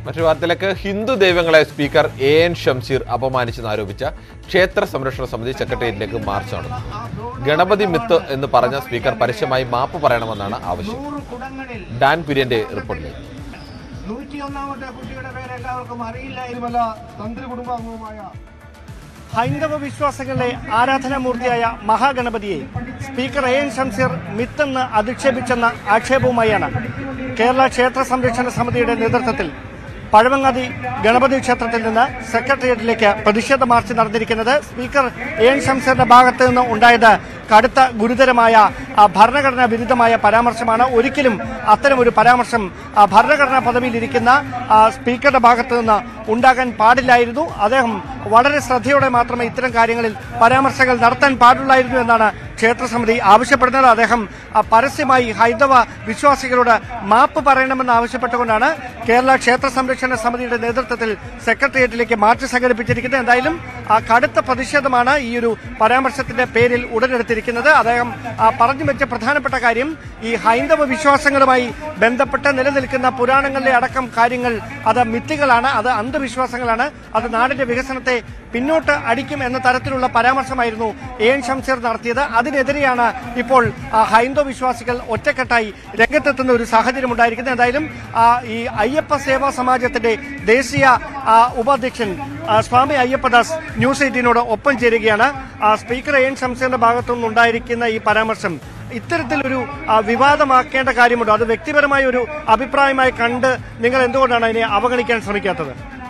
മറ്റൊരു വാർത്തയിലേക്ക് ഹിന്ദു ദൈവങ്ങളെ സ്പീക്കർ എ എൻ ഷംസീർ അപമാനിച്ചെന്നാരോപിച്ച ക്ഷേത്ര സംരക്ഷണ സമിതി സെക്രട്ടേറിയറ്റിലേക്ക് മാർച്ച് നടന്നു ഗണപതി മിത്ത് എന്ന് പറഞ്ഞ സ്പീക്കർ പരസ്യമായി മാപ്പ് പറയണമെന്നാണ് ആവശ്യം നൂറ് കുടങ്ങളിൽ ഡാൻ കുര്യന്റെ റിപ്പോർട്ടിലേക്ക് നൂറ്റിയൊന്നാമത്തെ കുട്ടിയുടെ പേര് എല്ലാവർക്കും അറിയില്ലായിരുന്നു തിരുമല തന്ത്രി കുടുംബാംഗവുമായ ഹൈന്ദവ വിശ്വാസങ്ങളുടെ ആരാധനാമൂർത്തിയായ മഹാഗണപതിയെ സ്പീക്കർ എ എൻ ഷംസീർ മിത്തെന്ന് അധിക്ഷേപിച്ചെന്ന ആക്ഷേപവുമായാണ് കേരള ക്ഷേത്ര സംരക്ഷണ സമിതിയുടെ നേതൃത്വത്തിൽ പഴവങ്ങാതി ഗണപതി ക്ഷേത്രത്തിൽ നിന്ന് സെക്രട്ടേറിയറ്റിലേക്ക് പ്രതിഷേധ മാർച്ച് നടന്നിരിക്കുന്നത് സ്പീക്കർ എ എൻ ഷംസീറിന്റെ ഭാഗത്ത് നിന്ന് ഉണ്ടായത് കടുത്ത ഗുരുതരമായ ആ, ഭരണഘടനാ വിരുദ്ധമായ പരാമർശമാണ് ഒരിക്കലും അത്തരമൊരു പരാമർശം ആ, ഭരണഘടനാ പദവിയിലിരിക്കുന്ന ആ, സ്പീക്കറുടെ ഭാഗത്ത് നിന്ന് ഉണ്ടാകാൻ പാടില്ലായിരുന്നു അദ്ദേഹം വളരെ ശ്രദ്ധയോടെ മാത്രമേ ഇത്തരം കാര്യങ്ങളിൽ പരാമർശങ്ങൾ നടത്താൻ പാടുള്ളായിരുന്നു എന്നാണ് ക്ഷേത്രസമിതി ആവശ്യപ്പെടുന്നത് അദ്ദേഹം ആ, പരസ്യമായി ഹൈന്ദവ വിശ്വാസികളോട് മാപ്പ് പറയണമെന്ന് ആവശ്യപ്പെട്ടുകൊണ്ടാണ് കേരള ക്ഷേത്ര സംരക്ഷണ സമിതിയുടെ നേതൃത്വത്തിൽ സെക്രട്ടേറിയറ്റിലേക്ക് മാർച്ച് സംഘടിപ്പിച്ചിരിക്കുന്നത് എന്തായാലും ആ, കടുത്ത പ്രതിഷേധമാണ് ഈ ഒരു പരാമർശത്തിന്റെ പേരിൽ ഉടലെടുത്തിരിക്കുന്നത് അദ്ദേഹം ആ, പറഞ്ഞു വെച്ച പ്രധാനപ്പെട്ട കാര്യം ഈ ഹൈന്ദവ വിശ്വാസങ്ങളുമായി ബന്ധപ്പെട്ട് നിലനിൽക്കുന്ന പുരാണങ്ങളിലെ അടക്കം കാര്യങ്ങൾ അത് മിത്തുകളാണ് അത് അന്ധവിശ്വാസങ്ങളാണ് അത് നാടിന്റെ വികസനത്തെ പിന്നോട്ട് അടിക്കും എന്ന തരത്തിലുള്ള പരാമർശമായിരുന്നു എ എൻ ഷംസീർ നടത്തിയത് അതിനെതിരെയാണ് ഇപ്പോൾ ആ, ഹൈന്ദവ വിശ്വാസികൾ ഒറ്റക്കെട്ടായി രംഗത്തെത്തുന്ന ഒരു സാഹചര്യം ഉണ്ടായിരിക്കുന്നത് എന്തായാലും ആ, ഈ അയ്യപ്പ സേവാ സമാജത്തിന്റെ ദേശീയ ആ, ഉപാധ്യക്ഷൻ ആ, സ്വാമി അയ്യപ്പദാസ് ന്യൂസ് എയ്റ്റീനോട് ഒപ്പം ചേരുകയാണ് ആ, സ്പീക്കർ എ എൻ ഷംസീറിന്റെ ഭാഗത്തു നിന്നുണ്ടായിരിക്കുന്ന ഈ പരാമർശം ഇത്തരത്തിലൊരു ആ, വിവാദമാക്കേണ്ട കാര്യമുണ്ടോ അത് വ്യക്തിപരമായ ഒരു അഭിപ്രായമായി കണ്ട് നിങ്ങൾ എന്തുകൊണ്ടാണ് അതിനെ അവഗണിക്കാൻ ശ്രമിക്കാത്തത്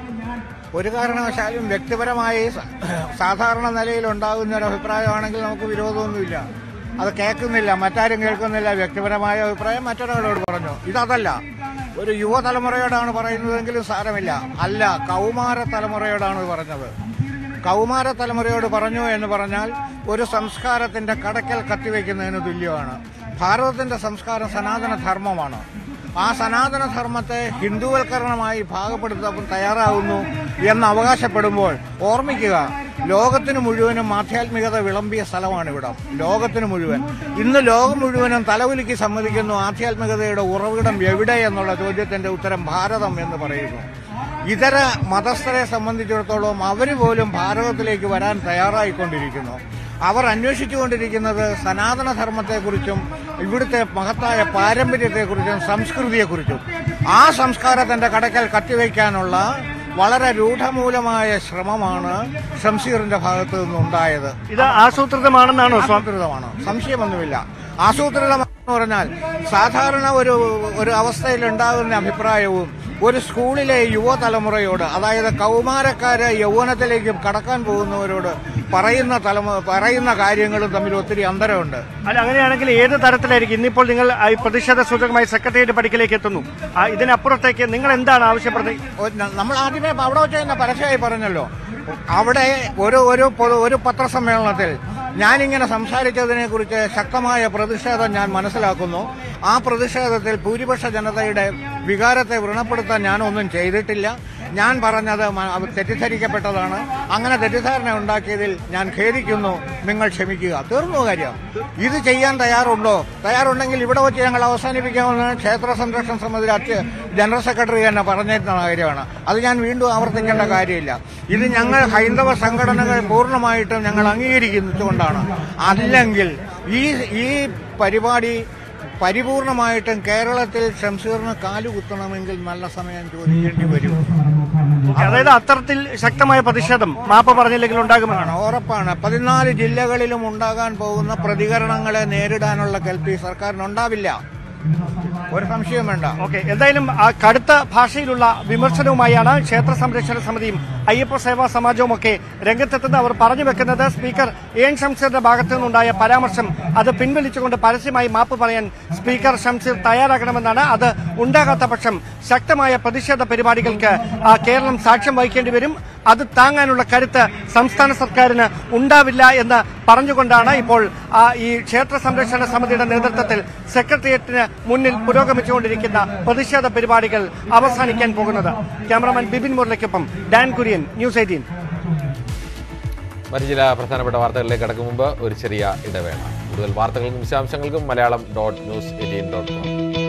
ഒരു കാരണവശാലും വ്യക്തിപരമായി സ- സാധാരണ നിലയിൽ ഉണ്ടാകുന്ന ഒരു അഭിപ്രായമാണെങ്കിൽ നമുക്ക് വിരോധമൊന്നുമില്ല അത് കേൾക്കുന്നില്ല മറ്റാരും കേൾക്കുന്നില്ല വ്യക്തിപരമായ അഭിപ്രായം മറ്റൊരാളോട് പറഞ്ഞു ഇതല്ല ഒരു യുവതലമുറയോടാണ് പറയുന്നതെങ്കിലും സാരമില്ല അല്ല കൗമാര തലമുറയോടാണ് ഇത് പറഞ്ഞത് കൗമാര തലമുറയോട് പറഞ്ഞു എന്ന് പറഞ്ഞാൽ ഒരു സംസ്കാരത്തിന്റെ കടക്കൽ കത്തിവെക്കുന്നതിന് തുല്യമാണ് ഭാരതത്തിന്റെ സംസ്കാരം സനാതന ധർമ്മമാണ് ആ സനാതന ധർമ്മത്തെ ഹിന്ദുവൽക്കരണമായി ഭാഗപ്പെടുത്താൻ തയ്യാറാകുന്നു എന്ന് അവകാശപ്പെടുമ്പോൾ ഓർമ്മിക്കുക ലോകത്തിന് മുഴുവനും ആധ്യാത്മികത വിളമ്പിയ സ്ഥലമാണ് ഇവിടം ലോകത്തിന് മുഴുവൻ ഇന്ന് ലോകം മുഴുവനും തലകുലുക്കി സമ്മതിക്കുന്നു ആധ്യാത്മികതയുടെ ഉറവിടം എവിടെ എന്നുള്ള ചോദ്യത്തിന്റെ ഉത്തരം ഭാരതം എന്ന് പറയുന്നു ഇതര മതസ്ഥരെ സംബന്ധിച്ചിടത്തോളം അവർ പോലും ഭാരതത്തിലേക്ക് വരാൻ തയ്യാറായിക്കൊണ്ടിരിക്കുന്നു അവർ അന്വേഷിച്ചുകൊണ്ടിരിക്കുന്നത് സനാതന ധർമ്മത്തെക്കുറിച്ചും ഇവിടുത്തെ മഹത്തായ പാരമ്പര്യത്തെക്കുറിച്ചും സംസ്കൃതിയെക്കുറിച്ചും ആ സംസ്കാരത്തിന്റെ കടക്കൽ കത്തിവയ്ക്കാനുള്ള വളരെ രൂഢമൂലമായ ശ്രമമാണ് ഷംസീറിന്റെ ഭാഗത്തു നിന്നുണ്ടായത് ഇത് ആസൂത്രിതമാണെന്നാണോ സ്വാമി ആസൂത്രിതമാണ് സംശയമൊന്നുമില്ല ആസൂത്രിതമെന്ന് പറഞ്ഞാൽ സാധാരണ ഒരു ഒരു അവസ്ഥയിൽ ഉണ്ടാകുന്ന അഭിപ്രായവും ഒരു സ്കൂളിലെ യുവതലമുറയോട് അതായത് കൗമാരക്കാര് യൗവനത്തിലേക്ക് കടക്കാൻ പോകുന്നവരോട് പറയുന്ന തലമു പറയുന്ന കാര്യങ്ങളും തമ്മിൽ ഒത്തിരി അന്തരമുണ്ട് അല്ല അങ്ങനെയാണെങ്കിൽ ഏത് തരത്തിലായിരിക്കും ഇന്നിപ്പോൾ നിങ്ങൾ ആ, ഈ പ്രതിഷേധ സൂചകമായി സെക്രട്ടേറിയറ്റ് പടിക്കലേക്ക് എത്തുന്നു ആ, ഇതിനപ്പുറത്തേക്ക് നിങ്ങൾ എന്താണ് ആവശ്യപ്പെടുന്നത് ഒ- ന- നമ്മൾ ആദ്യമേ അവിടെ വെച്ച് തന്നെ പരസ്യമായി പറഞ്ഞല്ലോ അവിടെ ഒരു ഒരു പൊതു- ഒരു പത്രസമ്മേളനത്തിൽ ഞാനിങ്ങനെ സംസാരിച്ചതിനെ കുറിച്ച് ശക്തമായ പ്രതിഷേധം ഞാൻ മനസ്സിലാക്കുന്നു ആ പ്രതിഷേധത്തിൽ ഭൂരിപക്ഷ ജനതയുടെ വികാരത്തെ വ്രണപ്പെടുത്താൻ ഞാനൊന്നും ചെയ്തിട്ടില്ല ഞാൻ പറഞ്ഞത് മ- അത് തെറ്റിദ്ധരിക്കപ്പെട്ടതാണ് അങ്ങനെ തെറ്റിദ്ധാരണ ഉണ്ടാക്കിയതിൽ ഞാൻ ഖേദിക്കുന്നു നിങ്ങൾ ക്ഷമിക്കുക തീർന്നു കാര്യം ഇത് ചെയ്യാൻ തയ്യാറുണ്ടോ തയ്യാറുണ്ടെങ്കിൽ ഇവിടെ വെച്ച് ഞങ്ങൾ അവസാനിപ്പിക്കാമെന്ന് ക്ഷേത്ര സംരക്ഷണ സമിതി അധ്യ ജനറൽ സെക്രട്ടറി തന്നെ പറഞ്ഞിരുന്ന കാര്യമാണ് അത് ഞാൻ വീണ്ടും ആവർത്തിക്കേണ്ട കാര്യമില്ല ഇത് ഞങ്ങൾ ഹൈന്ദവ സംഘടനകൾ പൂർണ്ണമായിട്ടും ഞങ്ങൾ അംഗീകരിക്കുന്നതുകൊണ്ടാണ് അല്ലെങ്കിൽ ഈ ഈ പരിപാടി പരിപൂർണമായിട്ടും കേരളത്തിൽ ഷംസീറിന് കാലുകുത്തണമെങ്കിൽ നല്ല സമയം ചോദിക്കേണ്ടി വരും അതായത് അത്തരത്തിൽ ശക്തമായ പ്രതിഷേധം മാപ്പ് പറഞ്ഞില്ലെങ്കിൽ ഉണ്ടാകുമെന്നാണ് ആണ് ഉറപ്പാണ് പതിനാല് ജില്ലകളിലും ഉണ്ടാകാൻ പോകുന്ന പ്രതികരണങ്ങളെ നേരിടാനുള്ള കൽപ്പി സർക്കാരിനുണ്ടാവില്ല ഒരു സംശയം വേണ്ട ഓക്കെ എന്തായാലും ആ കടുത്ത ഭാഷയിലുള്ള വിമർശനവുമായാണ് ക്ഷേത്ര സംരക്ഷണ സമിതിയും അയ്യപ്പ സേവാ സമാജവും ഒക്കെ രംഗത്തെത്തുന്നത് അവർ പറഞ്ഞു വെക്കുന്നത് സ്പീക്കർ എ എൻ ഷംസീറിന്റെ ഭാഗത്തു നിന്നുണ്ടായ പരാമർശം അത് പിൻവലിച്ചുകൊണ്ട് പരസ്യമായി മാപ്പ് പറയാൻ സ്പീക്കർ ഷംസീർ തയ്യാറാകണമെന്നാണ് അത് ഉണ്ടാകാത്ത പക്ഷം ശക്തമായ പ്രതിഷേധ പരിപാടികൾക്ക് ആ, കേരളം സാക്ഷ്യം വഹിക്കേണ്ടി വരും അത് താങ്ങാനുള്ള കരുത്ത് സംസ്ഥാന സർക്കാരിന് ഉണ്ടാവില്ല എന്ന് പറഞ്ഞുകൊണ്ടാണ് ഇപ്പോൾ ആ, ഈ ക്ഷേത്ര സംരക്ഷണ സമിതിയുടെ നേതൃത്വത്തിൽ സെക്രട്ടേറിയറ്റിന് മുന്നിൽ പുരോഗമിച്ചുകൊണ്ടിരിക്കുന്ന പ്രതിഷേധ പരിപാടികൾ അവസാനിക്കാൻ പോകുന്നത് ക്യാമറമാൻ ബിബിൻ മുരളിക്കൊപ്പം ഡാൻ കുര്യൻ ന്യൂസ് എയ്റ്റീൻ മറ്റു ചില പ്രധാനപ്പെട്ട വാർത്തകളിലേക്ക് കടക്കും മുമ്പ് ഒരു ചെറിയ ഇടവേള കൂടുതൽ വാർത്തകൾക്കും വിശദാംശങ്ങൾക്കും Malayalam dot news eighteen dot com